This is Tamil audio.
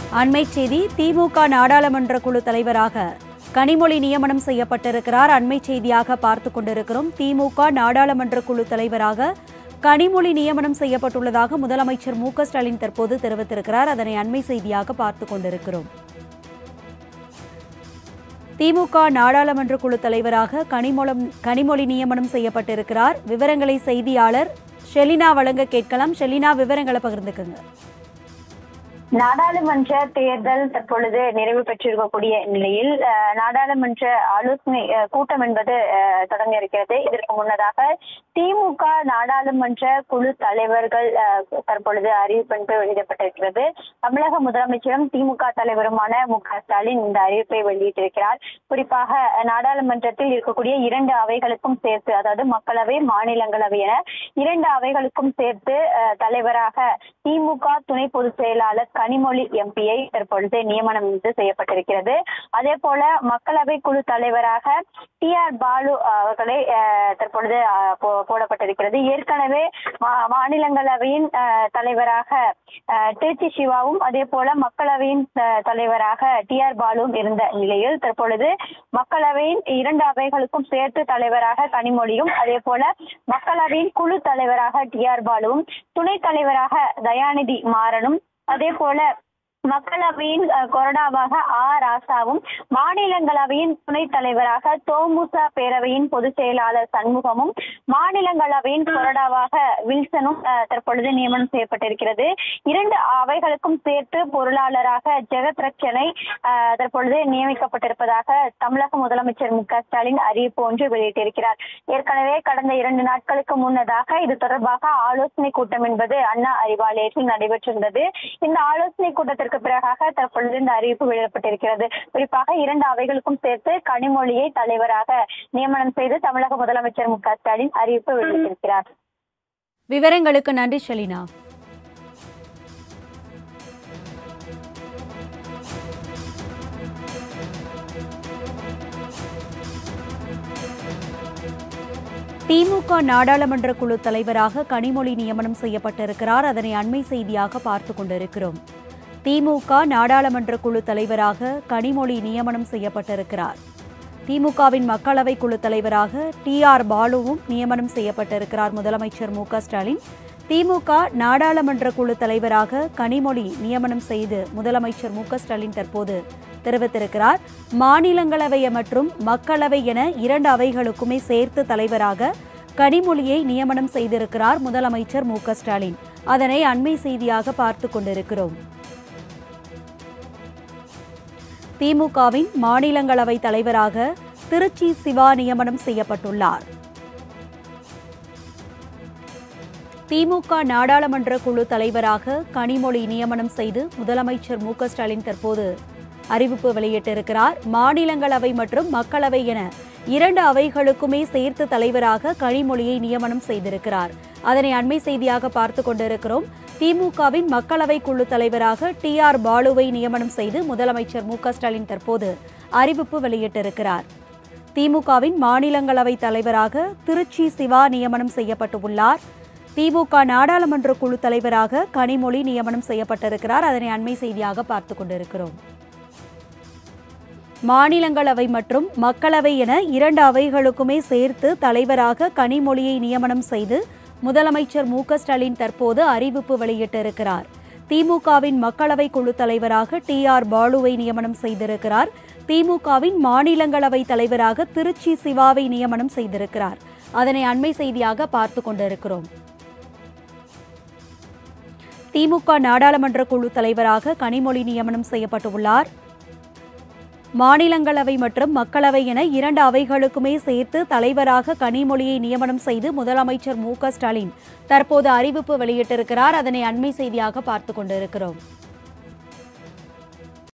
அண்மை செய்தி திமுக நாடாளுமன்ற குழு தலைவராக கனிமொழி நியமனம் செய்யப்பட்டிருக்கிறார் அண்மை செய்தியாக பார்த்து கொண்டிருக்கிறோம் திமுக நாடாளுமன்ற குழு தலைவராக கனிமொழி நியமனம் செய்யப்பட்டுள்ளதாக முதலமைச்சர் மு க ஸ்டாலின் தற்போது தெரிவித்திருக்கிறார் அதனை அண்மை செய்தியாக பார்த்து கொண்டிருக்கிறோம் திமுக நாடாளுமன்ற குழு தலைவராக கனிமொழம் கனிமொழி நியமனம் செய்யப்பட்டிருக்கிறார் விவரங்களை செய்தியாளர் ஷெலினா வழங்க கேட்கலாம் ஷெலினா விவரங்களை பகிர்ந்துக்குங்க நாடாளுமன்ற தேர்தல் தற்பொழுது நிறைவு பெற்றிருக்கக்கூடிய நிலையில் அஹ், நாடாளுமன்ற ஆலோசனை அஹ், கூட்டம் என்பது அஹ், தொடங்க இருக்கிறது இதற்கு முன்னதாக திமுக நாடாளுமன்ற குழு தலைவர்கள் அஹ், தற்பொழுது அறிவிப்பு வெளியிடப்பட்டிருக்கிறது தமிழக முதலமைச்சரும் திமுக தலைவருமான மு க ஸ்டாலின் இந்த அறிவிப்பை வெளியிட்டிருக்கிறார் குறிப்பாக அஹ், நாடாளுமன்றத்தில் இருக்கக்கூடிய இரண்டு அவைகளுக்கும் சேர்த்து அதாவது மக்களவை மாநிலங்களவை என இரண்டு அவைகளுக்கும் சேர்த்து அஹ், தலைவராக திமுக துணை பொதுச் செயலாளர் கனிமொழி எம்பியை தற்பொழுது நியமனம் வந்து செய்யப்பட்டிருக்கிறது அதே போல மக்களவை குழு தலைவராக டி ஆர் பாலு அவர்களை அஹ், தற்பொழுது அஹ், போ- போடப்பட்டிருக்கிறது ஏற்கனவே மா- மாநிலங்களவையின் அஹ், தலைவராக அஹ், திருச்சி சிவாவும் அதே போல மக்களவையின் அஹ், தலைவராக டி ஆர் பாலுவும் இருந்த நிலையில் தற்பொழுது மக்களவையின் இரண்டு அவைகளுக்கும் சேர்த்து தலைவராக கனிமொழியும் அதே போல மக்களவையின் குழு தலைவராக டி ஆர் பாலுவும் துணைத் தலைவராக தயாநிதி மாறனும் அதே போல மக்களவையின் அஹ், கொறடாவாக ஆ ராசாவும் மாநிலங்களவையின் துணைத் தலைவராக தோமுச பேரவையின் பொதுச் செயலாளர் சண்முகமும் மாநிலங்களவையின் கொறடாவாக வில்சனும் அஹ், தற்பொழுது நியமனம் செய்யப்பட்டிருக்கிறது இரண்டு அவைகளுக்கும் சேர்த்து பொருளாளராக ஜெகத் ரட்சனை அஹ், தற்பொழுது நியமிக்கப்பட்டிருப்பதாக தமிழக முதலமைச்சர் மு க ஸ்டாலின் அறிவிப்பு ஒன்று வெளியிட்டிருக்கிறார் ஏற்கனவே கடந்த இரண்டு நாட்களுக்கு முன்னதாக இது தொடர்பாக ஆலோசனை கூட்டம் என்பது அண்ணா அறிவாலயத்தில் நடைபெற்றிருந்தது இந்த ஆலோசனை கூட்டத்திற்கு பிறகாக தற்பொழுது இந்த அறிவிப்பு வெளியிடப்பட்டிருக்கிறது குறிப்பாக இரண்டு அவைகளுக்கும் சேர்த்து கனிமொழியை தலைவராக நியமனம் செய்து தமிழக முதலமைச்சர் மு க ஸ்டாலின் அறிவிப்பு வெளியிட்டிருக்கிறார் விவரங்களுக்கு நன்றி ஷெலினா திமுக நாடாளுமன்ற குழு தலைவராக கனிமொழி நியமனம் செய்யப்பட்டிருக்கிறார் அதனை அண்மை செய்தியாக பார்த்து கொண்டிருக்கிறோம் திமுக நாடாளுமன்ற குழு தலைவராக கனிமொழி நியமனம் செய்யப்பட்டிருக்கிறார் திமுகவின் மக்களவை குழு தலைவராக டி ஆர் பாலுவும் நியமனம் செய்யப்பட்டிருக்கிறார் முதலமைச்சர் மு க ஸ்டாலின் திமுக நாடாளுமன்ற குழு தலைவராக கனிமொழி நியமனம் செய்து முதலமைச்சர் மு க ஸ்டாலின் தற்போது தெரிவித்திருக்கிறார் மாநிலங்களவை மற்றும் மக்களவை என இரண்டு அவைகளுக்குமே சேர்த்து தலைவராக கனிமொழியை நியமனம் செய்திருக்கிறார் முதலமைச்சர் மு க ஸ்டாலின் அதனை அண்மை செய்தியாக பார்த்து கொண்டிருக்கிறோம் திமுகவின் மாநிலங்களவை தலைவராக திருச்சி சிவா நியமனம் செய்யப்பட்டுள்ளார் திமுக நாடாளுமன்ற குழு தலைவராக கனிமொழி நியமனம் செய்து முதலமைச்சர் மு க ஸ்டாலின் தற்போது அறிவிப்பு வெளியிட்டிருக்கிறார் மாநிலங்களவை மற்றும் மக்களவை என இரண்டு அவைகளுக்குமே சேர்த்து தலைவராக கனிமொழியை நியமனம் செய்திருக்கிறார் அதனை அண்மை செய்தியாக பார்த்து கொண்டிருக்கிறோம் திமுகவின் மக்களவை குழு தலைவராக டி ஆர் பாலுவை நியமனம் செய்து முதலமைச்சர் மு க ஸ்டாலின் தற்போது அறிவிப்பு வெளியிட்டிருக்கிறார் திமுகவின் மாநிலங்களவை தலைவராக திருச்சி சிவா நியமனம் செய்யப்பட்டுள்ளார் திமுக நாடாளுமன்ற குழு தலைவராக கனிமொழி நியமனம் செய்யப்பட்டிருக்கிறார் அதனை அண்மை செய்தியாக பார்த்து கொண்டிருக்கிறோம் மாநிலங்களவை மற்றும் மக்களவை என இரண்டு அவைகளுக்குமே சேர்த்து தலைவராக கனிமொழியை நியமனம் செய்து முதலமைச்சர் மு க ஸ்டாலின் தற்போது அறிவிப்பு வெளியிட்டிருக்கிறார் திமுகவின் மக்களவை குழு தலைவராக டி ஆர் பாலுவை நியமனம் செய்திருக்கிறார் திமுகவின் மாநிலங்களவை தலைவராக திருச்சி சிவாவை நியமனம் செய்திருக்கிறார் அதனை அண்மை செய்தியாக பார்த்து கொண்டிருக்கிறோம் திமுக நாடாளுமன்ற குழு தலைவராக கனிமொழி நியமனம் செய்யப்பட்டுள்ளார் மாநிலங்களவை மற்றும் மக்களவை என இரண்டு அவைகளுக்குமே சேர்த்து தலைவராக கனிமொழியை நியமனம் செய்து முதலமைச்சர் மு க ஸ்டாலின் தற்போது அறிவிப்பு வெளியிட்டிருக்கிறார் அதனை அண்மை செய்தியாக பார்த்து கொண்டிருக்கிறோம்